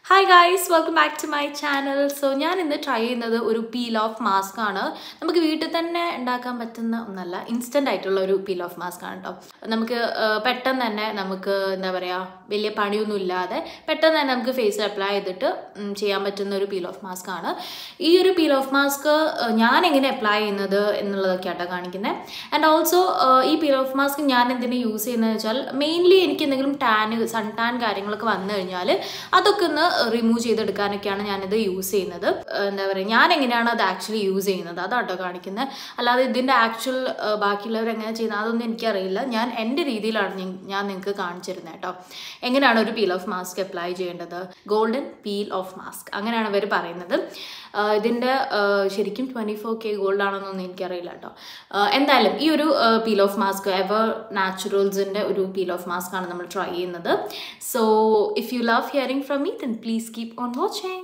hi guys welcome back to my channel so ഞാൻ ഇന്ന് try ചെയ്യുന്നത് ഒരു പീൽ ഓഫ് മാസ്ക് ആണ് നമുക്ക് വീട്ടിൽ തന്നെ ഉണ്ടാക്കാൻ പറ്റുന്ന ഒന്നല്ല ഇൻസ്റ്റൻ്റ് ആയിട്ടുള്ള ഒരു പീൽ ഓഫ് മാസ്ക് ആണ് കേട്ടോ നമുക്ക് ആ, പെട്ടെന്ന് തന്നെ നമുക്ക് എന്താ പറയുക വലിയ പണിയൊന്നും ഇല്ലാതെ പെട്ടെന്ന് തന്നെ നമുക്ക് ഫേസിൽ അപ്ലൈ ചെയ്തിട്ട് ഉം, ചെയ്യാൻ പറ്റുന്ന ഒരു പീൽ ഓഫ് മാസ്ക് ആണ് ഈ ഒരു പീൽ ഓഫ് മാസ്ക് ഞാൻ എങ്ങനെ അപ്ലൈ ചെയ്യുന്നത് എന്നുള്ളതൊക്കെ ആട്ടോ കാണിക്കുന്നത് ആൻഡ് ഓൾസോ ഈ പീൽ ഓഫ് മാസ്ക് ഞാൻ എന്തിനാ യൂസ് ചെയ്യുന്നത് വെച്ചാൽ മെയിൻലി എനിക്ക് എന്തെങ്കിലും ടാൻ സൺ ടാൻ കാര്യങ്ങളൊക്കെ വന്നു കഴിഞ്ഞാൽ അതൊക്കെ ഒന്ന് റിമൂവ് ചെയ്തെടുക്കാനൊക്കെയാണ് ഞാനിത് യൂസ് ചെയ്യുന്നത് ഏഹ് എന്താ പറയുക ഞാൻ എങ്ങനെയാണ് അത് ആക്ച്വലി യൂസ് ചെയ്യുന്നത് അതാട്ടോ കാണിക്കുന്നത് അല്ലാതെ ഇതിൻ്റെ ആക്ച്വൽ ബാക്കിയുള്ളവർ എങ്ങനെ ചെയ്യുന്നത് അതൊന്നും എനിക്കറിയില്ല ഞാൻ എൻ്റെ രീതിയിലാണ് നി- ഞാൻ നിങ്ങൾക്ക് കാണിച്ചിരുന്നത് കേട്ടോ എങ്ങനെയാണ് ഒരു പീൽ ഓഫ് മാസ്ക് അപ്ലൈ ചെയ്യേണ്ടത് ഗോൾഡൻ പീൽ ഓഫ് മാസ്ക് അങ്ങനെയാണ് ഇവർ പറയുന്നത് ആഹ് ഇതിൻ്റെ ആഹ് ശരിക്കും ട്വൻറ്റി ഫോർ കെ ഗോൾഡ് ആണെന്നൊന്നും എനിക്കറിയില്ല കേട്ടോ ആഹ് എന്തായാലും ഈ ഒരു പീൽ ഓഫ് മാസ്ക് എവർ നാച്ചുറൽസിൻ്റെ ഒരു പീൽ ഓഫ് മാസ്ക് ആണ് നമ്മൾ ട്രൈ ചെയ്യുന്നത് so if you love hearing from me then please keep on watching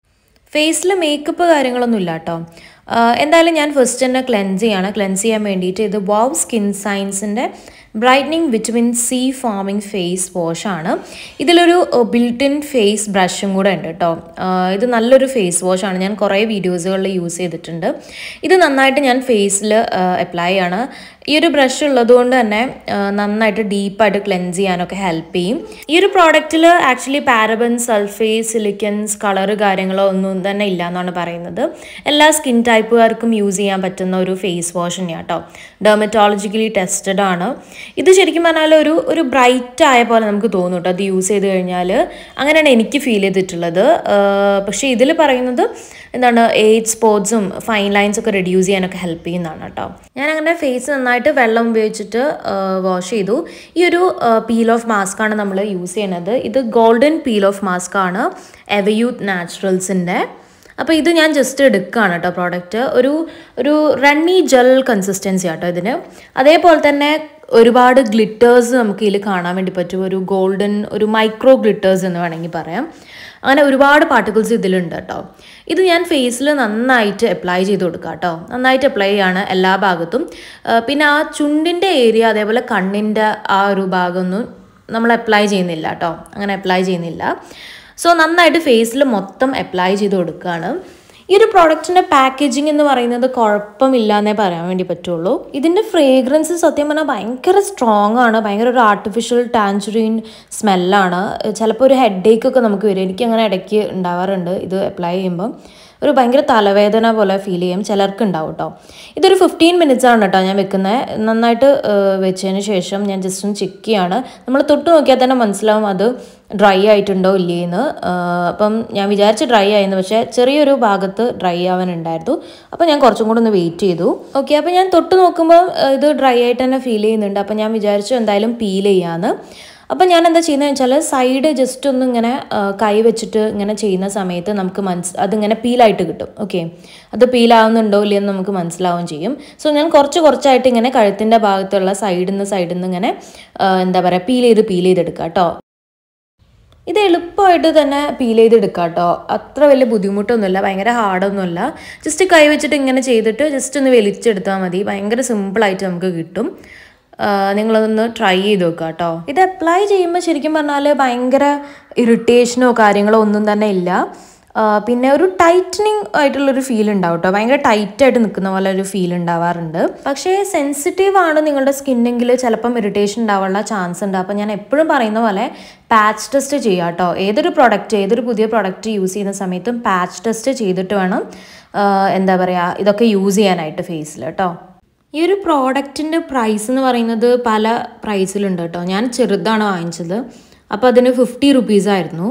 ഫേസിൽ മേക്കപ്പ് കാര്യങ്ങളൊന്നും ഇല്ല കേട്ടോ എന്തായാലും ഞാൻ ഫസ്റ്റ് തന്നെ ക്ലെൻസ് ചെയ്യാണ് ക്ലെൻസ് ചെയ്യാൻ വേണ്ടിയിട്ട് ഇത് വാവ് സ്കിൻ സയൻസിൻ്റെ brightening vitamin C foaming face വാഷാണ് ഇതിലൊരു ബിൽട്ട് ഇൻ ഫേസ് ബ്രഷും കൂടെ ഉണ്ട് കേട്ടോ ഇത് നല്ലൊരു ഫേസ് വാഷാണ് ഞാൻ കുറേ വീഡിയോസുകളിൽ യൂസ് ചെയ്തിട്ടുണ്ട് ഇത് നന്നായിട്ട് ഞാൻ ഫേസിൽ അപ്ലൈ ആണ് ഈ ഒരു ബ്രഷ് ഉള്ളതുകൊണ്ട് തന്നെ ആ, നന്നായിട്ട് ഡീപ്പായിട്ട് ക്ലെൻസ് ചെയ്യാനൊക്കെ ഹെൽപ്പ് ചെയ്യും ഈ ഒരു പ്രോഡക്റ്റിൽ actually paraben sulphate silicones colour കാര്യങ്ങളോ ഒന്നും തന്നെ ഇല്ല എന്നാണ് പറയുന്നത് എല്ലാ സ്കിൻ ടൈപ്പുകാർക്കും യൂസ് ചെയ്യാൻ പറ്റുന്ന ഒരു ഫേസ് വാഷ് തന്നെയാണ് കേട്ടോ ഡെർമറ്റോളജിക്കലി ടെസ്റ്റഡ് ആണ് ഇത് ശരിക്കും പറഞ്ഞാൽ ഒരു ഒരു ബ്രൈറ്റ് ആയ പോലെ നമുക്ക് തോന്നും കേട്ടോ അത് യൂസ് ചെയ്ത് കഴിഞ്ഞാൽ അങ്ങനെയാണ് എനിക്ക് ഫീൽ ചെയ്തിട്ടുള്ളത് ആ, പക്ഷേ ഇതിൽ പറയുന്നത് എന്താണ് ഏജ് സ്പോട്സും ഫൈൻ ലൈൻസ് ഒക്കെ റെഡ്യൂസ് ചെയ്യാനൊക്കെ ഹെൽപ്പ് ചെയ്യുന്നതാണ് കേട്ടോ ഞാൻ അങ്ങനെ ഫേസ് നന്നായിട്ട് വെള്ളം ഉപയോഗിച്ചിട്ട് വാഷ് ചെയ്തു ഈ ഒരു പീൽ ഓഫ് മാസ്ക് ആണ് നമ്മൾ യൂസ് ചെയ്യുന്നത് ഇത് ഗോൾഡൻ പീൽ ഓഫ് മാസ്ക് ആണ് എവയൂത്ത് നാച്ചുറൽസിൻ്റെ അപ്പോൾ ഇത് ഞാൻ ജസ്റ്റ് എടുക്കുകയാണ് കേട്ടോ പ്രോഡക്റ്റ് ഒരു ഒരു റണ്ണി ജെൽ കൺസിസ്റ്റൻസി ആട്ടോ ഇതിന് അതേപോലെ തന്നെ ഒരുപാട് ഗ്ലിറ്റേഴ്സ് നമുക്ക് ഇതിൽ കാണാൻ വേണ്ടി പറ്റും ഒരു ഗോൾഡൻ ഒരു മൈക്രോ ഗ്ലിറ്റേഴ്സ് എന്ന് വേണമെങ്കിൽ പറയാം അങ്ങനെ ഒരുപാട് പാർട്ടിക്കിൾസ് ഇതിലുണ്ട് കേട്ടോ ഇത് ഞാൻ ഫേസിൽ നന്നായിട്ട് അപ്ലൈ ചെയ്ത് കൊടുക്കുക കേട്ടോ നന്നായിട്ട് അപ്ലൈ ചെയ്യാണ് എല്ലാ ഭാഗത്തും ആ, പിന്നെ ആ ചുണ്ടിൻ്റെ ഏരിയ അതേപോലെ കണ്ണിൻ്റെ ആ ഒരു ഭാഗമൊന്നും നമ്മൾ അപ്ലൈ ചെയ്യുന്നില്ല കേട്ടോ അങ്ങനെ അപ്ലൈ ചെയ്യുന്നില്ല സോ നന്നായിട്ട് ഫേസിൽ മൊത്തം അപ്ലൈ ചെയ്ത് കൊടുക്കുകയാണ് ഈ ഒരു പ്രോഡക്റ്റിൻ്റെ പാക്കേജിംഗ് എന്ന് പറയുന്നത് കുഴപ്പമില്ല എന്നേ പറയാൻ വേണ്ടി പറ്റുള്ളൂ ഇതിൻ്റെ ഫ്രേഗ്രൻസ് സത്യം പറഞ്ഞാൽ ഭയങ്കര സ്ട്രോങ് ആണ് ഭയങ്കര ഒരു ആർട്ടിഫിഷ്യൽ ടാഞ്ചുറീൻ സ്മെല്ലാണ് ചിലപ്പോൾ ഒരു ഹെഡ് ഏക്ക് ഒക്കെ നമുക്ക് വരും എനിക്ക് അങ്ങനെ ഇടയ്ക്ക് ഉണ്ടാവാറുണ്ട് ഇത് അപ്ലൈ ചെയ്യുമ്പം ഒരു ഭയങ്കര തലവേദന പോലെ ഫീൽ ചെയ്യും ചിലർക്ക് ഉണ്ടാവും കേട്ടോ ഇതൊരു ഫിഫ്റ്റീൻ മിനിറ്റ്സ് ആണ് കേട്ടോ ഞാൻ വെക്കുന്നത് നന്നായിട്ട് ഏഹ്, വെച്ചതിന് ശേഷം ഞാൻ ജസ്റ്റ് ഒന്ന് ചെക്ക് ചെയ്യാണ് നമ്മൾ തൊട്ട് നോക്കിയാൽ തന്നെ മനസ്സിലാവും അത് ഡ്രൈ ആയിട്ടുണ്ടോ ഇല്ലേന്ന് ഏഹ്, അപ്പം ഞാൻ വിചാരിച്ച് ഡ്രൈ ആയിരുന്നു പക്ഷേ ചെറിയൊരു ഭാഗത്ത് ഡ്രൈ ആവാനുണ്ടായിരുന്നു അപ്പോൾ ഞാൻ കുറച്ചും കൂടെ ഒന്ന് വെയിറ്റ് ചെയ്തു ഓക്കെ അപ്പോൾ ഞാൻ തൊട്ട് നോക്കുമ്പോൾ ഏഹ്, ഇത് ഡ്രൈ ആയിട്ട് തന്നെ ഫീൽ ചെയ്യുന്നുണ്ട് അപ്പോൾ ഞാൻ വിചാരിച്ചു എന്തായാലും പീൽ ചെയ്യാമെന്ന് അപ്പം ഞാൻ എന്താ ചെയ്യുന്നത് വെച്ചാൽ സൈഡ് ജസ്റ്റ് ഒന്ന് ഇങ്ങനെ ആ, കൈ വെച്ചിട്ട് ഇങ്ങനെ ചെയ്യുന്ന സമയത്ത് നമുക്ക് മനസ് അതിങ്ങനെ പീലായിട്ട് കിട്ടും ഓക്കെ അത് പീലാവുന്നുണ്ടോ ഇല്ലയെന്ന് നമുക്ക് മനസ്സിലാവുകയും ചെയ്യും സോ ഞാൻ കുറച്ച് കുറച്ചായിട്ട് ഇങ്ങനെ കഴുത്തിൻ്റെ ഭാഗത്തുള്ള സൈഡിൽ നിന്ന് സൈഡിൽ നിന്ന് ഇങ്ങനെ ആ, എന്താ പറയുക പീൽ ചെയ്ത് പീൽ ചെയ്തെടുക്കുക കേട്ടോ ഇത് എളുപ്പമായിട്ട് തന്നെ പീൽ ചെയ്തെടുക്കുക കേട്ടോ അത്ര വലിയ ബുദ്ധിമുട്ടൊന്നുമില്ല ഭയങ്കര ഹാർഡൊന്നുമില്ല ജസ്റ്റ് കൈ വെച്ചിട്ട് ഇങ്ങനെ ചെയ്തിട്ട് ജസ്റ്റ് ഒന്ന് വലിച്ചെടുത്താൽ മതി ഭയങ്കര സിമ്പിളായിട്ട് നമുക്ക് കിട്ടും ആ, നിങ്ങളതൊന്ന് ട്രൈ ചെയ്ത് നോക്കുക കേട്ടോ ഇത് അപ്ലൈ ചെയ്യുമ്പോൾ ശരിക്കും പറഞ്ഞാൽ ഭയങ്കര ഇറിറ്റേഷനോ കാര്യങ്ങളോ ഒന്നും തന്നെ ഇല്ല ആ, പിന്നെ ഒരു ടൈറ്റനിങ് ആയിട്ടുള്ളൊരു ഫീൽ ഉണ്ടാവും കേട്ടോ ഭയങ്കര ടൈറ്റായിട്ട് നിൽക്കുന്ന പോലെ ഒരു ഫീൽ ഉണ്ടാവാറുണ്ട് പക്ഷേ സെൻസിറ്റീവ് ആണ് നിങ്ങളുടെ സ്കിന്നെങ്കിൽ ചിലപ്പം ഇറിറ്റേഷൻ ഉണ്ടാവാനുള്ള ചാൻസ് ഉണ്ട് അപ്പം ഞാൻ എപ്പോഴും പറയുന്ന പോലെ പാച്ച് ടെസ്റ്റ് ചെയ്യുക കേട്ടോ ഏതൊരു പ്രൊഡക്റ്റ് ഏതൊരു പുതിയ പ്രൊഡക്റ്റ് യൂസ് ചെയ്യുന്ന സമയത്തും പാച്ച് ടെസ്റ്റ് ചെയ്തിട്ട് വേണം ആ, എന്താ പറയുക ഇതൊക്കെ യൂസ് ചെയ്യാനായിട്ട് ഫേസിൽ കേട്ടോ ഈ ഒരു പ്രോഡക്റ്റിൻ്റെ പ്രൈസ് എന്ന് പറയുന്നത് പല പ്രൈസിലുണ്ട് കേട്ടോ ഞാൻ ചെറുതാണ് വാങ്ങിച്ചത് അപ്പോൾ അതിന് ഫിഫ്റ്റി റുപ്പീസായിരുന്നു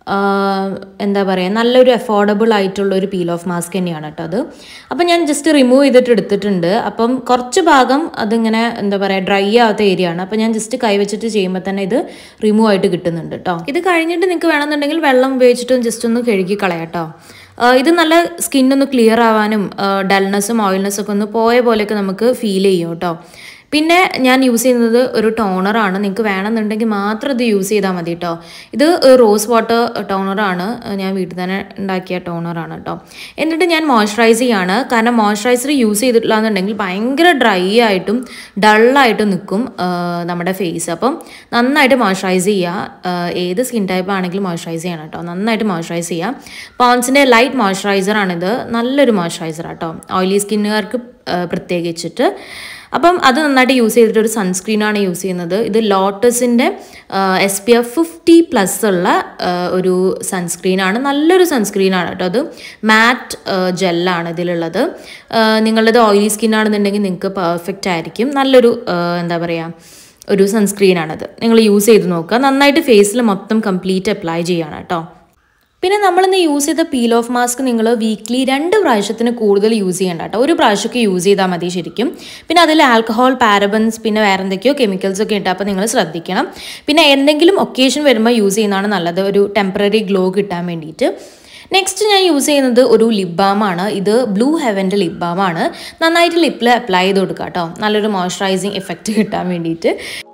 എന്താ പറയുക നല്ലൊരു അഫോർഡബിൾ ആയിട്ടുള്ള ഒരു പീൽ ഓഫ് മാസ്ക് തന്നെയാണ് കേട്ടോ അത് അപ്പം ഞാൻ ജസ്റ്റ് റിമൂവ് ചെയ്തിട്ട് എടുത്തിട്ടുണ്ട് അപ്പം കുറച്ച് ഭാഗം അതിങ്ങനെ എന്താ പറയുക ഡ്രൈ ആവാത്ത ഏരിയ ആണ് അപ്പം ഞാൻ ജസ്റ്റ് കൈ വെച്ചിട്ട് ചെയ്യുമ്പോൾ തന്നെ ഇത് റിമൂവ് ആയിട്ട് കിട്ടുന്നുണ്ട് കേട്ടോ ഇത് കഴിഞ്ഞിട്ട് നിങ്ങൾക്ക് വേണമെന്നുണ്ടെങ്കിൽ വെള്ളം ഉപയോഗിച്ചിട്ട് ജസ്റ്റ് ഒന്ന് കഴുകി കളയാം കേട്ടോ ആ, ഇത് നല്ല സ്കിൻ ഒന്ന് ക്ലിയർ ആവാനും ഡൾനെസ്സും ഓയിൽനെസ്സും ഒക്കെ ഒന്ന് പോയ പോലെയൊക്കെ നമുക്ക് ഫീൽ ചെയ്യും കേട്ടോ പിന്നെ ഞാൻ യൂസ് ചെയ്യുന്നത് ഒരു ടോണറാണ് നിങ്ങൾക്ക് വേണമെന്നുണ്ടെങ്കിൽ മാത്രം ഇത് യൂസ് ചെയ്താൽ മതി കേട്ടോ ഇത് റോസ് വാട്ടർ ടോണറാണ് ഞാൻ വീട്ടിൽ തന്നെ ഉണ്ടാക്കിയ ടോണറാണ് കേട്ടോ എന്നിട്ട് ഞാൻ മോയ്സ്ചറൈസ് ചെയ്യാണ് കാരണം മോയ്സ്ചറൈസർ യൂസ് ചെയ്തിട്ടില്ല എന്നുണ്ടെങ്കിൽ ഭയങ്കര ഡ്രൈ ആയിട്ടും ഡള്ളായിട്ടും നിൽക്കും ആ, നമ്മുടെ ഫേസ് അപ്പം നന്നായിട്ട് മോയ്സ്ചറൈസ് ചെയ്യുക ആ, ഏത് സ്കിൻ ടൈപ്പ് ആണെങ്കിലും മോയ്സ്ചറൈസ് ചെയ്യണം കേട്ടോ നന്നായിട്ട് മോയ്സ്ചറൈസ് ചെയ്യുക പോൺസിൻ്റെ ലൈറ്റ് മോയ്സ്ചറൈസറാണിത് നല്ലൊരു മോയ്സ്ചറൈസർ കേട്ടോ ഓയിലി സ്കിന്നുകാർക്ക് പ്രത്യേകിച്ചിട്ട് അപ്പം അത് നന്നായിട്ട് യൂസ് ചെയ്തിട്ട് ഒരു സൺസ്ക്രീനാണ് യൂസ് ചെയ്യുന്നത് ഇത് ലോട്ടസിൻ്റെ S P F fifty plus ഉള്ള ആ, ഒരു സൺസ്ക്രീനാണ് നല്ലൊരു സൺസ്ക്രീനാണ് കേട്ടോ അത് മാറ്റ് ജെല്ലാണ് ഇതിലുള്ളത് ആ, നിങ്ങളുടേത് ഓയിലി സ്കിൻ ആണെന്നുണ്ടെങ്കിൽ നിങ്ങൾക്ക് പെർഫെക്റ്റ് ആയിരിക്കും നല്ലൊരു ആ, എന്താ പറയുക ഒരു സൺസ്ക്രീനാണത് നിങ്ങൾ യൂസ് ചെയ്ത് നോക്കുക നന്നായിട്ട് ഫേസിൽ മൊത്തം കംപ്ലീറ്റ് അപ്ലൈ ചെയ്യണം കേട്ടോ പിന്നെ നമ്മളിന്ന് യൂസ് ചെയ്ത പീൽ ഓഫ് മാസ്ക് നിങ്ങൾ വീക്ക്ലി രണ്ട് പ്രാവശ്യത്തിന് കൂടുതൽ യൂസ് ചെയ്യണ്ട കേട്ടോ ഒരു പ്രാവശ്യമൊക്കെ യൂസ് ചെയ്താൽ മതി ശരിക്കും പിന്നെ അതിൽ ആൽക്കഹോൾ പാരബൻസ് പിന്നെ വേറെ എന്തൊക്കെയോ കെമിക്കൽസ് ഒക്കെ ഉണ്ട് അപ്പോൾ നിങ്ങൾ ശ്രദ്ധിക്കണം പിന്നെ എന്തെങ്കിലും ഒക്കേഷൻ വരുമ്പോൾ യൂസ് ചെയ്യുന്നതാണ് നല്ലത് ഒരു ടെമ്പററി ഗ്ലോ കിട്ടാൻ വേണ്ടിയിട്ട് നെക്സ്റ്റ് ഞാൻ യൂസ് ചെയ്യുന്നത് ഒരു ലിപ് ബാമാണ് ഇത് ബ്ലൂ ഹെവൻ്റെ ലിപ് ബാമാണ് നന്നായിട്ട് ലിപ്പിൽ അപ്ലൈ ചെയ്ത് കൊടുക്കുക കേട്ടോ നല്ലൊരു മോയ്സ്ചറൈസിങ് എഫക്റ്റ് കിട്ടാൻ വേണ്ടിയിട്ട്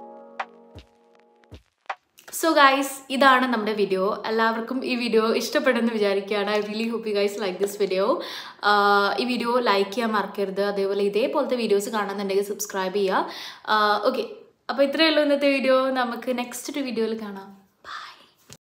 സോ ഗൈസ് ഇതാണ് നമ്മുടെ വീഡിയോ എല്ലാവർക്കും ഈ വീഡിയോ ഇഷ്ടപ്പെടുമെന്ന് വിചാരിക്കുകയാണ് I really hope you guys like this video ഈ വീഡിയോ ലൈക്ക് ചെയ്യാൻ മറക്കരുത് അതേപോലെ ഇതേപോലത്തെ വീഡിയോസ് കാണുന്നുണ്ടെങ്കിൽ സബ്സ്ക്രൈബ് ചെയ്യുക ഓക്കെ അപ്പോൾ ഇത്രയേ ഉള്ളൂ ഇന്നത്തെ വീഡിയോ നമുക്ക് നെക്സ്റ്റ് ഒരു വീഡിയോയിൽ കാണാം